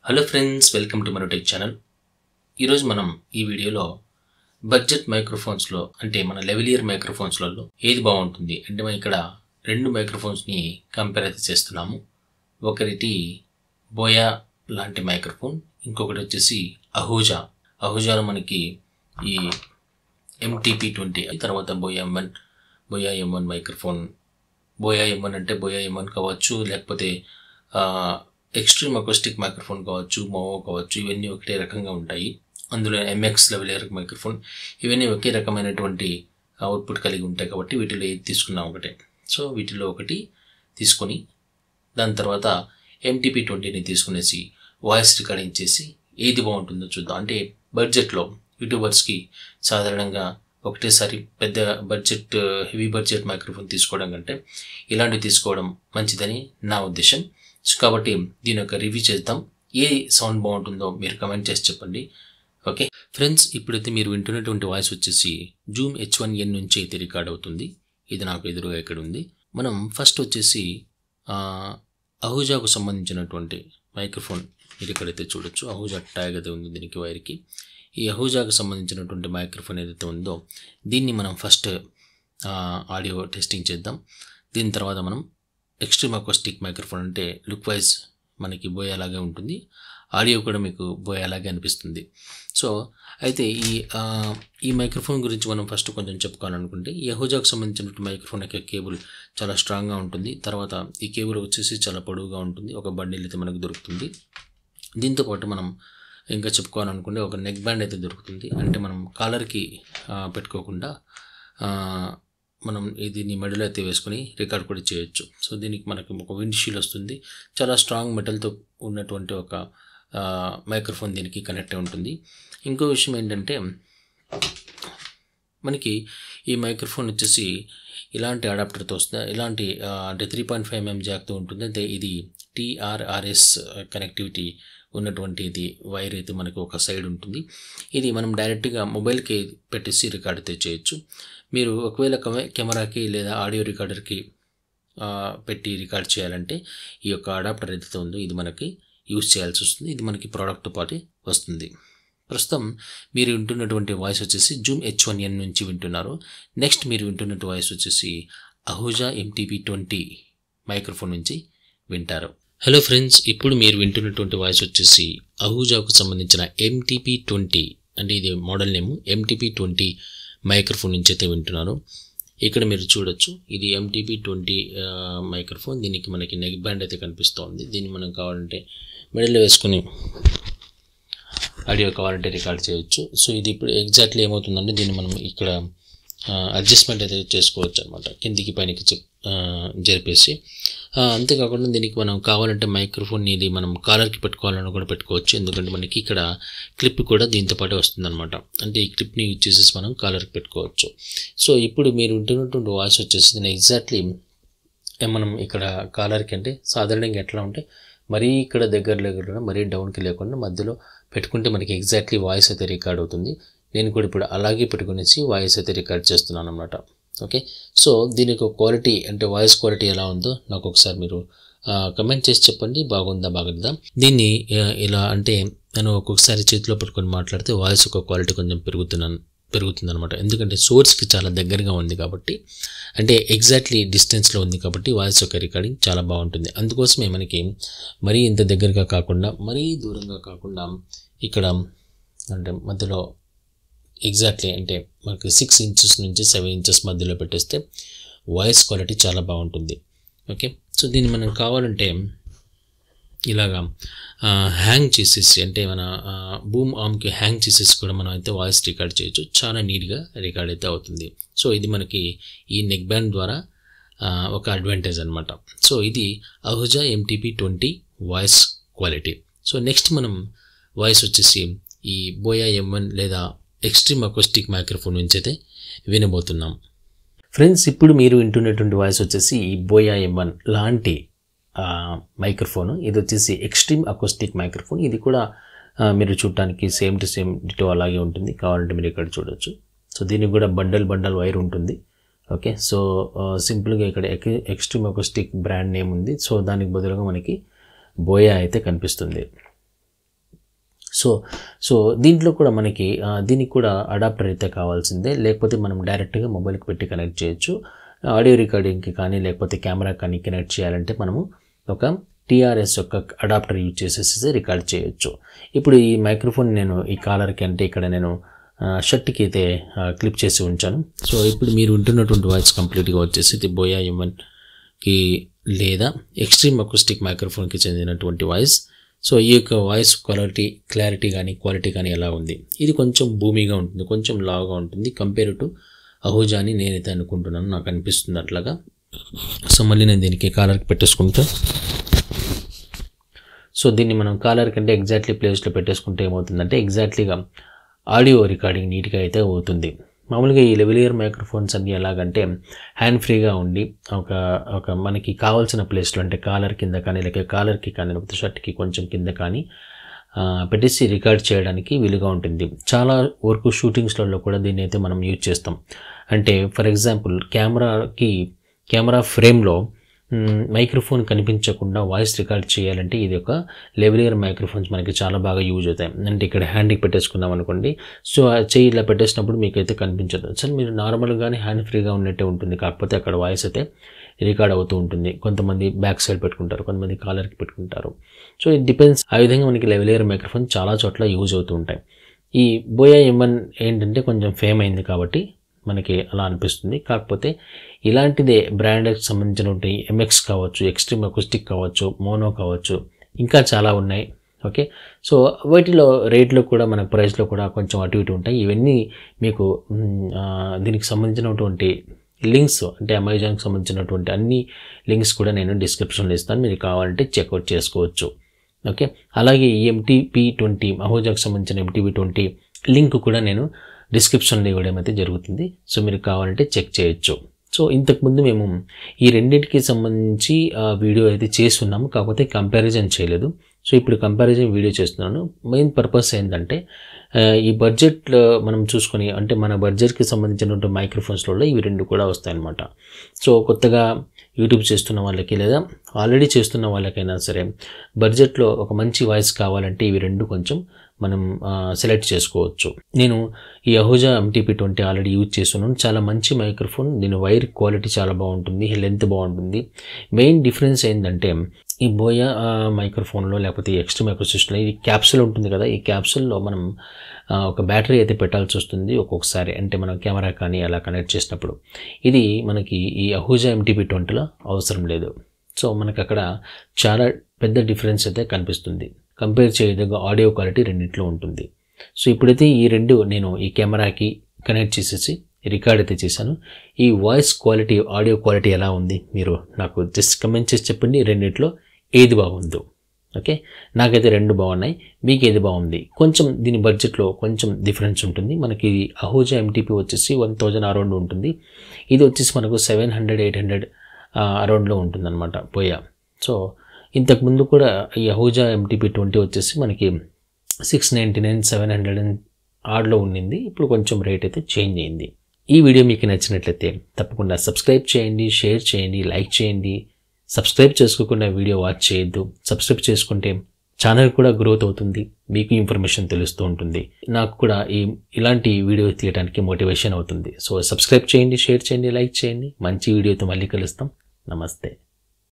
hello friends welcome to Manotech channel ఈరోజు మనం ఈ వీడియోలో బడ్జెట్ మైక్రోఫోన్స్లో అంటే మన లెవెలియర్ మైక్రోఫోన్స్లలో ఏది బాగుంటుంది అంటే మనం ఇక్కడ రెండు మైక్రోఫోన్స్ని కంపేర్ అయితే చేస్తున్నాము ఒకటి బోయా లాంటి మైక్రోఫోన్ ఇంకొకటి వచ్చేసి అహూజా అహూజాలో మనకి ఈ ఎంటీపీ ట్వంటీ తర్వాత Boya M one Boya M one microphone Boya M one అంటే బోయా ఎం వన్ కావచ్చు లేకపోతే ఎక్స్ట్రీమ్ అకోస్టిక్ మైక్రోఫోన్ కావచ్చు మోవో కావచ్చు ఇవన్నీ ఒకటే రకంగా ఉంటాయి అందులో ఎంఎక్స్ లెవెల్ మైక్రోఫోన్ ఇవన్నీ ఒకే రకమైనటువంటి అవుట్పుట్ కలిగి ఉంటాయి కాబట్టి వీటిలో ఏది తీసుకున్నా ఒకటే సో వీటిలో ఒకటి తీసుకొని దాని తర్వాత ఎంటీపీ ట్వంటీని తీసుకునేసి వాయిస్ రికార్డింగ్ చేసి ఏది బాగుంటుందో చూద్దాం అంటే బడ్జెట్లో యూట్యూబర్స్కి సాధారణంగా ఒకటేసారి పెద్ద బడ్జెట్ హెవీ బడ్జెట్ మైక్రోఫోన్ తీసుకోవడం కంటే ఇలాంటివి తీసుకోవడం మంచిదని నా ఉద్దేశం సో కాబట్టి దీని యొక్క రివ్యూ చేద్దాం ఏ సౌండ్ బాగుంటుందో మీరు కమెంట్ చేసి చెప్పండి ఓకే ఫ్రెండ్స్ ఇప్పుడైతే మీరు వింటున్నటువంటి వాయిస్ వచ్చేసి జూమ్ హెచ్ వన్ ఎన్ నుంచి అయితే రికార్డ్ అవుతుంది ఇది నాకు ఎదురుగా ఇక్కడ ఉంది మనం ఫస్ట్ వచ్చేసి అహూజాకు సంబంధించినటువంటి మైక్రోఫోన్ మీరు ఇక్కడైతే చూడొచ్చు అహూజా ట్యాగ్ అయితే ఉంది దీనికి వైర్కి ఈ అహూజాకు సంబంధించినటువంటి మైక్రోఫోన్ ఏదైతే ఉందో దీన్ని మనం ఫస్ట్ ఆడియో టెస్టింగ్ చేద్దాం దీని తర్వాత మనం ఎక్స్ట్రీమ్ అకోస్టిక్ మైక్రోఫోన్ అంటే లుక్ వైజ్ మనకి బోయేలాగే ఉంటుంది ఆడియో కూడా మీకు బోయేలాగే అనిపిస్తుంది సో అయితే ఈ ఈ మైక్రోఫోన్ గురించి మనం ఫస్ట్ కొంచెం చెప్పుకోవాలనుకుంటే ఈ అహోజాకు సంబంధించినటువంటి మైక్రోఫోన్ యొక్క కేబుల్ చాలా స్ట్రాంగ్గా ఉంటుంది తర్వాత ఈ కేబుల్ వచ్చేసి చాలా పొడవుగా ఉంటుంది ఒక బండిల్ అయితే మనకు దొరుకుతుంది దీంతోపాటు మనం ఇంకా చెప్పుకోవాలనుకుంటే ఒక నెక్ బ్యాండ్ అయితే దొరుకుతుంది అంటే మనం కాలర్కి పెట్టుకోకుండా మనం దీన్ని మెడలో అయితే వేసుకొని రికార్డ్ కూడా చేయొచ్చు సో దీనికి మనకి ఒక విండ్ షీల్ వస్తుంది చాలా స్ట్రాంగ్ మెటల్తో ఉన్నటువంటి ఒక మైక్రోఫోన్ దీనికి కనెక్ట్ అయి ఉంటుంది ఇంకో విషయం ఏంటంటే మనకి ఈ మైక్రోఫోన్ వచ్చేసి ఇలాంటి అడాప్టర్తో వస్తుంది ఇలాంటి అంటే త్రీ పాయింట్ ఫైవ్ ఎంఎం జాక్తో ఉంటుంది అంటే ఇది టీఆర్ఆర్ఎస్ కనెక్టివిటీ ఉన్నటువంటి ఇది వైర్ అయితే మనకు ఒక సైడ్ ఉంటుంది ఇది మనం డైరెక్ట్గా మొబైల్కి పెట్టేసి రికార్డ్ అయితే చేయొచ్చు మీరు ఒకవేళ కెమెరాకి లేదా ఆడియో రికార్డర్కి పెట్టి రికార్డ్ చేయాలంటే ఈ యొక్క అడాప్టర్ ఏదైతే ఉందో ఇది మనకి యూజ్ చేయాల్సి వస్తుంది ఇది మనకి ప్రోడక్ట్తో పాటు వస్తుంది ప్రస్తుతం మీరు వింటున్నటువంటి వాయిస్ వచ్చేసి జూమ్ హెచ్ వన్ ఎన్ నుంచి వింటున్నారు నెక్స్ట్ మీరు వింటున్నటువంటి వాయిస్ వచ్చేసి అహూజా ఎంటీపీ ట్వంటీ మైక్రోఫోన్ నుంచి వింటారు హలో ఫ్రెండ్స్ ఇప్పుడు మీరు వింటున్నటువంటి వాయిస్ వచ్చేసి అహూజాకు సంబంధించిన ఎంటీపీ ట్వంటీ అంటే ఇది model name MTP twenty microphone నుంచి అయితే వింటున్నారు ఇక్కడ మీరు చూడొచ్చు ఇది ఎంటీపీ ట్వంటీ మైక్రోఫోన్ దీనికి మనకి నెక్ బ్యాండ్ అయితే కనిపిస్తోంది దీన్ని మనం కావాలంటే మెడల్లో వేసుకుని ఆడియో కావాలంటే రికార్డ్ చేయొచ్చు సో ఇది ఇప్పుడు ఎగ్జాక్ట్లీ ఏమవుతుందంటే దీన్ని మనం ఇక్కడ అడ్జస్ట్మెంట్ అయితే చేసుకోవచ్చు అనమాట కిందికి పైనకి జరిపేసి అంతేకాకుండా దీనికి మనం కావాలంటే మైక్రోఫోన్ ఇది మనం కాలర్కి పెట్టుకోవాలని కూడా పెట్టుకోవచ్చు ఎందుకంటే మనకి ఇక్కడ క్లిప్ కూడా దీంతో పాటు వస్తుందన్నమాట అంటే ఈ క్లిప్ని యూజ్ చేసేసి మనం కాలర్కి పెట్టుకోవచ్చు సో ఇప్పుడు మీరు ఉంటున్నటువంటి వాయిస్ వచ్చేసి దీన్ని ఎగ్జాక్ట్లీ మనం ఇక్కడ కాలర్కి అంటే సాధారణంగా ఎట్లా ఉంటే మరీ ఇక్కడ దగ్గర లేకుండా మరీ డౌన్కి లేకుండా మధ్యలో పెట్టుకుంటే మనకి ఎగ్జాక్ట్లీ వాయిస్ అయితే రికార్డ్ అవుతుంది నేను కూడా ఇప్పుడు అలాగే పెట్టుకునేసి వాయిస్ అయితే రికార్డ్ చేస్తున్నాను అనమాట ఓకే సో దీనికి క్వాలిటీ అంటే వాయిస్ క్వాలిటీ ఎలా ఉందో నాకు ఒకసారి మీరు కమెంట్ చేసి చెప్పండి బాగుందా బాగుందా దీన్ని ఇలా అంటే నేను ఒక్కొక్కసారి చేతిలో పట్టుకొని మాట్లాడితే వాయిస్ ఒక క్వాలిటీ కొంచెం పెరుగుతున్నాను పెరుగుతుంది అనమాట ఎందుకంటే సోర్స్కి చాలా దగ్గరగా ఉంది కాబట్టి అంటే ఎగ్జాక్ట్లీ డిస్టెన్స్లో ఉంది కాబట్టి వాయిస్ యొక్క రికార్డింగ్ చాలా బాగుంటుంది అందుకోసమే మనకి మరీ ఇంత దగ్గరగా కాకుండా మరీ దూరంగా కాకుండా ఇక్కడ అంటే మధ్యలో ఎగ్జాక్ట్లీ అంటే మనకి సిక్స్ ఇంచెస్ నుంచి సెవెన్ ఇంచెస్ మధ్యలో పెట్టేస్తే వాయిస్ క్వాలిటీ చాలా బాగుంటుంది ఓకే సో దీన్ని మనం కావాలంటే ఇలాగా హ్యాంగ్ చేసేసి అంటే మన బూమ్ ఆమ్కి హ్యాంగ్ చేసేసి కూడా మనం అయితే వాయిస్ రికార్డ్ చేయొచ్చు చాలా నీట్గా రికార్డ్ అయితే అవుతుంది సో ఇది మనకి ఈ నెక్ బ్యాండ్ ద్వారా ఒక అడ్వాంటేజ్ అనమాట సో ఇది Ahuja MTP twenty voice quality so next మనం వాయిస్ వచ్చేసి ఈ బోయా ఎం వన్ లేదా ఎక్స్ట్రీమ్ అకోస్టిక్ మైక్రోఫోన్ నుంచి అయితే వినబోతున్నాం ఫ్రెండ్స్ ఇప్పుడు మీరు వింటున్నటువంటి వాయిస్ వచ్చేసి ఈ బోయా ఎం వన్ లాంటి మైక్రోఫోన్ ఇది వచ్చేసి ఎక్స్ట్రీమ్ అకోస్టిక్ మైక్రోఫోన్ ఇది కూడా మీరు చూడటానికి సేమ్ టు సేమ్ డిటో అలాగే ఉంటుంది కావాలంటే మీరు ఇక్కడ చూడొచ్చు సో దీనికి కూడా బండల్ బండల్ వైర్ ఉంటుంది ఓకే సో సింపుల్గా ఇక్కడ ఎక్స్ట్రీమ్ అకోస్టిక్ బ్రాండ్ నేమ్ ఉంది సో దానికి బదులుగా మనకి బోయా అయితే కనిపిస్తుంది సో సో దీంట్లో కూడా మనకి ఆ, దీనికి కూడా అడాప్టర్ అయితే కావాల్సిందే లేకపోతే మనం డైరెక్ట్గా మొబైల్కి పెట్టి కనెక్ట్ చేయొచ్చు ఆడియో రికార్డింగ్కి కానీ లేకపోతే కెమెరా కానీ కనెక్ట్ చేయాలంటే మనము ఒక టీఆర్ఎస్ యొక్క అడాప్టర్ యూజ్ చేసేసి రికార్డ్ చేయొచ్చు ఇప్పుడు ఈ మైక్రోఫోన్ నేను ఈ కాలర్కి అంటే ఇక్కడ నేను ఆ, షర్ట్కి అయితే ఆ, క్లిప్ చేసి ఉంచాను సో ఇప్పుడు మీరు వింటున్నటువంటి వాయిస్ కంప్లీట్గా వచ్చేసి ఇది బోయా కి లేదా ఎక్స్ట్రీమ్ అకూస్టిక్ మైక్రోఫోన్కి చెందినటువంటి వాయిస్ సో ఈ యొక్క వాయిస్ క్వాలిటీ క్లారిటీ కానీ క్వాలిటీ కానీ ఎలా ఉంది ఇది కొంచెం భూమిగా ఉంటుంది కొంచెం లావుగా ఉంటుంది కంపేర్ టు అహూజా అని నేనైతే అనుకుంటున్నాను నాకు అనిపిస్తుంది అట్లాగా సో మళ్ళీ నేను దీనికి కాలర్కి పెట్టేసుకుంటా సో దీన్ని మనం కాలర్ కంటే ఎగ్జాక్ట్లీ ప్లేస్లో పెట్టేసుకుంటే ఏమవుతుందంటే ఎగ్జాక్ట్లీగా ఆడియో రికార్డింగ్ నీట్గా అయితే అవుతుంది మామూలుగా ఈ లెవెలియర్ మైక్రోఫోన్స్ అన్ని ఎలాగంటే హ్యాండ్ ఫ్రీగా ఉండి ఒక ఒక మనకి కావాల్సిన ప్లేస్లో అంటే కాలర్ కింద కానీ లేక కాలర్కి కానీ లేకపోతే షర్ట్కి కొంచెం కింద కానీ ఆ, పెట్టేసి రికార్డ్ చేయడానికి వీలుగా ఉంటుంది చాలా వరకు షూటింగ్స్లలో కూడా దీన్ని అయితే మనం యూజ్ చేస్తాం అంటే ఫర్ ఎగ్జాంపుల్ కెమెరాకి కెమెరా ఫ్రేమ్లో మైక్రోఫోన్ కనిపించకుండా వాయిస్ రికార్డ్ చేయాలంటే ఇది ఒక లెవెలియర్ మైక్రోఫోన్స్ మనకి చాలా బాగా యూజ్ అవుతాయి అంటే ఇక్కడ హ్యాండ్కి పెట్టేసుకున్నాం అనుకోండి సో ఆ చెయ్యి ఇలా పెట్టేసినప్పుడు మీకు అయితే కనిపించదు సార్ మీరు నార్మల్గానే హ్యాండ్ ఫ్రీగా ఉన్నట్టే ఉంటుంది కాకపోతే అక్కడ వాయిస్ అయితే రికార్డ్ అవుతూ ఉంటుంది కొంతమంది బ్యాక్ సైడ్ పెట్టుకుంటారు కొంతమంది కాలర్కి పెట్టుకుంటారు సో ఇట్ డిపెండ్స్ ఆ విధంగా మనకి లెవెలియర్ మైక్రోఫోన్ చాలా చోట్ల యూజ్ అవుతూ ఉంటాయి ఈ బోయా ఎంఎన్ ఏంటంటే కొంచెం ఫేమ్ అయింది కాబట్టి మనకి అలా అనిపిస్తుంది కాకపోతే ఇలాంటిదే బ్రాండ్కి సంబంధించినటువంటి ఎంఎక్స్ కావచ్చు ఎక్స్ట్రీమ్ అకుస్టిక్ కావచ్చు మోనో కావచ్చు ఇంకా చాలా ఉన్నాయి ఓకే సో వాటిలో రేట్లో కూడా మన ప్రైస్లో కూడా కొంచెం అటు ఇటు ఉంటాయి ఇవన్నీ మీకు మ్, ఆ, దీనికి సంబంధించినటువంటి లింక్స్ అంటే అమెజాన్కి సంబంధించినటువంటి అన్ని లింక్స్ కూడా నేను డిస్క్రిప్షన్లో ఇస్తాను మీరు కావాలంటే చెక్అవుట్ చేసుకోవచ్చు ఓకే అలాగే ఈ ఎంటీపీ ట్వంటీ అహోజాకు సంబంధించిన ఎంటీపీ ట్వంటీ లింక్ కూడా నేను డిస్క్రిప్షన్లో ఇవ్వడం అయితే జరుగుతుంది సో మీరు కావాలంటే చెక్ చేయొచ్చు సో ఇంతకుముందు మేము ఈ రెండింటికి సంబంధించి ఆ, వీడియో అయితే చేసి ఉన్నాము కాకపోతే కంపారిజన్ చేయలేదు సో ఇప్పుడు కంపారిజన్ వీడియో చేస్తున్నాను మెయిన్ పర్పస్ ఏంటంటే ఆ, ఈ బడ్జెట్లో మనం చూసుకొని అంటే మన బడ్జెట్కి సంబంధించినటువంటి మైక్రోఫోన్స్లలో ఇవి రెండు కూడా వస్తాయన్నమాట సో కొత్తగా యూట్యూబ్ చేస్తున్న వాళ్ళకి లేదా ఆల్రెడీ చేస్తున్న వాళ్ళకైనా సరే బడ్జెట్లో ఒక మంచి వాయిస్ కావాలంటే ఇవి రెండు కొంచెం మనం సెలెక్ట్ చేసుకోవచ్చు నేను ఈ Ahuja MTP twenty already use చేస్తున్నాను చాలా మంచి మైక్రోఫోన్ దీని వైర్ క్వాలిటీ చాలా బాగుంటుంది లెంత్ బాగుంటుంది మెయిన్ డిఫరెన్స్ ఏంటంటే ఈ బోయా ఆ, మైక్రోఫోన్లో లేకపోతే ఈ ఎక్స్ట్రా మైక్రోసిస్టంలో ఈ క్యాప్సూల్ ఉంటుంది కదా ఈ క్యాప్సూల్లో మనం ఆ, ఒక బ్యాటరీ అయితే పెట్టాల్సి వస్తుంది ఒక్కొక్కసారి అంటే మనం కెమెరా కానీ అలా కనెక్ట్ చేసినప్పుడు ఇది మనకి ఈ అహూజా ఎంటీపీ ట్వంటీలో అవసరం లేదు సో మనకు అక్కడ చాలా పెద్ద డిఫరెన్స్ అయితే కనిపిస్తుంది కంపేర్ చేయదగ్గ ఆడియో క్వాలిటీ రెండింటిలో ఉంటుంది సో ఇప్పుడైతే ఈ రెండు నేను ఈ కెమెరాకి కనెక్ట్ చేసేసి రికార్డ్ అయితే చేశాను ఈ వాయిస్ క్వాలిటీ ఆడియో క్వాలిటీ ఎలా ఉంది మీరు నాకు జస్ట్ కమెంట్ చేసి చెప్పండి రెండిట్లో ఏది బాగుందో ఓకే నాకైతే రెండు బాగున్నాయి మీకు ఏది బాగుంది కొంచెం దీని బడ్జెట్లో కొంచెం డిఫరెన్స్ ఉంటుంది మనకి అహూజా ఎంటీపీ వచ్చేసి వన్ థౌజండ్ అరౌండ్ ఉంటుంది ఇది వచ్చేసి మనకు సెవెన్ హండ్రెడ్ ఎయిట్ హండ్రెడ్ అరౌండ్లో ఉంటుందన్నమాట పోయా సో ఇంతకుముందు కూడా ఈ అహూజా ఎంటీపీ ట్వంటీ వచ్చేసి మనకి six ninety nine seven hundred and ఆడ్లో ఉండింది ఇప్పుడు కొంచెం రేట్ అయితే చేంజ్ అయింది ఈ వీడియో మీకు నచ్చినట్లయితే తప్పకుండా సబ్స్క్రైబ్ చేయండి షేర్ చేయండి లైక్ చేయండి సబ్స్క్రైబ్ చేసుకోకుండా వీడియో వాచ్ చేయొద్దు సబ్స్క్రైబ్ చేసుకుంటే ఛానల్ కూడా గ్రోత్ అవుతుంది మీకు ఇన్ఫర్మేషన్ తెలుస్తూ ఉంటుంది నాకు కూడా ఈ ఇలాంటి వీడియో తీయడానికి మోటివేషన్ అవుతుంది సో సబ్స్క్రైబ్ చేయండి షేర్ చేయండి లైక్ చేయండి మంచి వీడియోతో మళ్ళీ కలుస్తాం నమస్తే